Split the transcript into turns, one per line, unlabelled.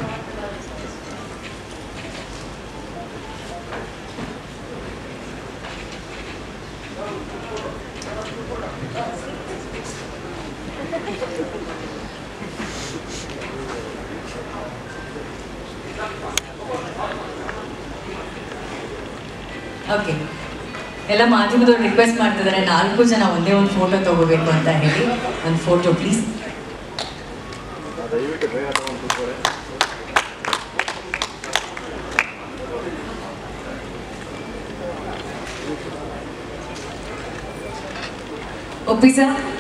okay ಎಲ್ಲ ಮಾಧ್ಯಮದವ್ರು request ಮಾಡ್ತಿದ್ದಾರೆ ನಾಲ್ಕು ಜನ ಒಂದೇ ಒಂದು ಫೋಟೋ ತಗೋಬೇಕು ಅಂತ ಹೇಳಿ ಒಂದು ಫೋಟೋ ಪ್ಲೀಸ್
ದಯವಿಟ್ಟು ಬೇಗ ತಗೊಂಡು ಕೂತ್ಕೊಳ್ಳಿ
ಒಪ್ಪಿ ಸರ್